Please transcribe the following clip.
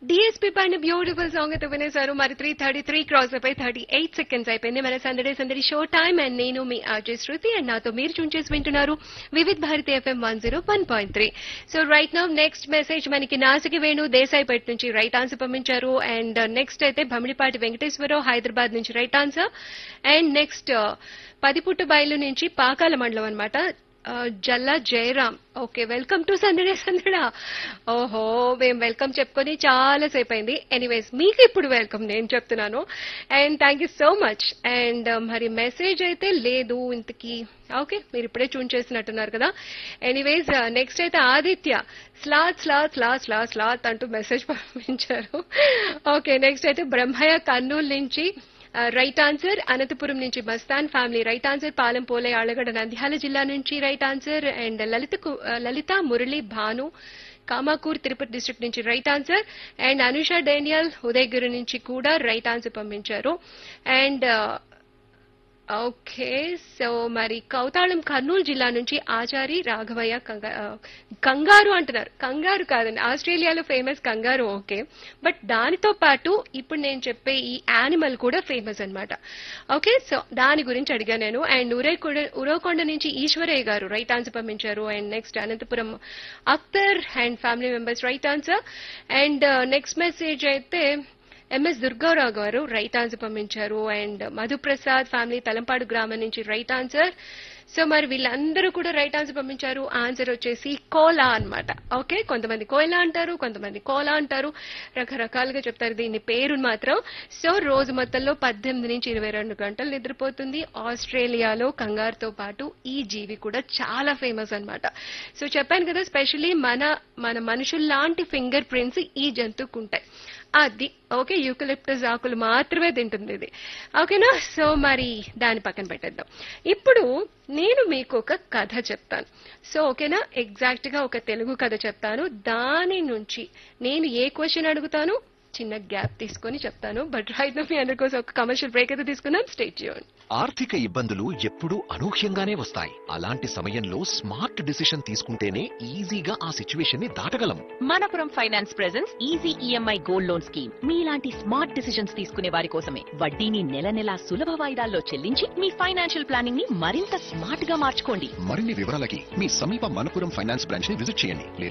DSP పైన beautiful song అయితే వినేశారు మరి త్రీ థర్టీ త్రీ క్రాస్ అయిపోయి థర్టీ ఎయిట్ సెకండ్స్ అయిపోయింది మన సందడి సందడి షో టైమ్ అండ్ నేను మీ ఆర్జే శృతి అండ్ నాతో మీరు చూన్ చేసి వింటున్నారు Vividh Bharati FM one zero one point three so right now next message మనకి నాసికి వేణు దేశాయిపేట నుంచి రైట్ ఆన్సర్ పంపించారు అండ్ నెక్స్ట్ అయితే భమిడిపాటి వెంకటేశ్వరరావు హైదరాబాద్ నుంచి right answer and next Padiputtu Bayalu నుంచి పాకాల మండలం అనమాట జల్లా జయరామ్ ఓకే వెల్కమ్ టు సందడే సందడా ఓహో మేము వెల్కమ్ చెప్పుకొని చాలా సేపు అయింది ఎనీవేస్ మీకు ఇప్పుడు వెల్కమ్ నేను చెప్తున్నాను and thank you so much and మరి మెసేజ్ అయితే లేదు ఇంతకీ ఓకే మీరు ఇప్పుడే చూన్ చేసినట్టున్నారు కదా ఎనీవేస్ నెక్స్ట్ అయితే Aditya sloth sloth sloth sloth sloth అంటూ మెసేజ్ పంపించారు ఓకే నెక్స్ట్ అయితే బ్రహ్మయ్య కర్నూలు నుంచి రైట్ ఆన్సర్ అనంతపురం నుంచి Mastan family right answer Palem పోలే ఆళ్లగడ్డ నంద్యాల జిల్లా నుంచి రైట్ ఆన్సర్ అండ్ లలిత కు- లలిత మురళి భాను కామాకూర్ తిరుపతి డిస్ట్రిక్ట్ నుంచి right answer and Anusha Daniel Udayagiri నుంచి కూడా రైట్ ఆన్సర్ పంపించారు అండ్ ఓకే సో మరి కౌతాళం కర్నూలు జిల్లా నుంచి ఆచారి రాఘవయ్య కంగా- ఆ, కంగారు అంటున్నారు కంగారు కాదండి ఆస్ట్రేలియాలో ఫేమస్ కంగారు ఓకే బట్ దానితో పాటు ఇప్పుడు నేను చెప్పే ఈ యానిమల్ కూడా ఫేమస్ అన్నమాట ఓకే సో దాని గురించి అడిగా నేను అండ్ ఉరేకొండ ఉరవకొండ నుంచి ఈశ్వరయ్య గారు రైట్ ఆన్సర్ పంపించారు and next Anantapur Akhtar and family members right answer and next message అయితే ఎంఎస్ దుర్గారావు గారు రైట్ ఆన్సర్ పంపించారు అండ్ మధుప్రసాద్ ఫ్యామిలీ తలంపాడు గ్రామం నుంచి రైట్ ఆన్సర్ సో మరి వీళ్ళందరూ కూడా రైట్ ఆన్సర్ పంపించారు ఆన్సర్ వచ్చేసి కోలా అన్నమాట ఓకే కొంతమంది కోయలా అంటారు కొంతమంది కోలా అంటారు రకరకాలుగా చెప్తారు దీని పేరు మాత్రం సో రోజు మొత్తంలో పద్దెనిమిది నుంచి ఇరవై రెండు గంటలు నిద్రపోతుంది ఆస్ట్రేలియాలో కంగారుతో పాటు ఈ జీవి కూడా చాలా ఫేమస్ అన్నమాట సో చెప్పాను కదా స్పెషలీ మన మన మనుషుల్లాంటి ఫింగర్ ప్రింట్స్ ఈ జంతువుకు ఉంటాయి అది ఓకే యూకలిప్టస్ ఆకులు మాత్రమే తింటుంది ఇది ఓకేనా సో మరి దాని పక్కన పెట్టేద్దాం ఇప్పుడు నేను మీకు ఒక కథ చెప్తాను సో ఓకేనా ఎగ్జాక్ట్ గా ఒక తెలుగు కథ చెప్తాను దాని నుంచి నేను ఏ క్వశ్చన్ అడుగుతాను చిన్న గ్యాప్ తీసుకొని చెప్తాను బట్ రైట్ మీ అందరి కోసం ఒక కమర్షియల్ బ్రేక్ అయితే తీసుకుందాం స్టేట్ చేయండి ఆర్థిక ఇబ్బందులు ఎప్పుడూ అనూహ్యంగానే వస్తాయి అలాంటి సమయంలో స్మార్ట్ డిసిషన్ తీసుకుంటేనే ఈజీగా ఆ సిచ్యువేషన్ ని దాటగలం Manappuram finance presents easy EMI gold loan scheme మీలాంటి స్మార్ట్ డిసిషన్స్ తీసుకునే వారి కోసమే వడ్డీని నెల నెలా సులభ వాయిదాల్లో చెల్లించి మీ ఫైనాన్షియల్ ప్లానింగ్ ని మరింత స్మార్ట్ గా మార్చుకోండి మరిన్ని వివరాలకి మీ సమీప మనపురం ఫైనాన్స్ బ్రాంచ్ ని విజిట్ చేయండి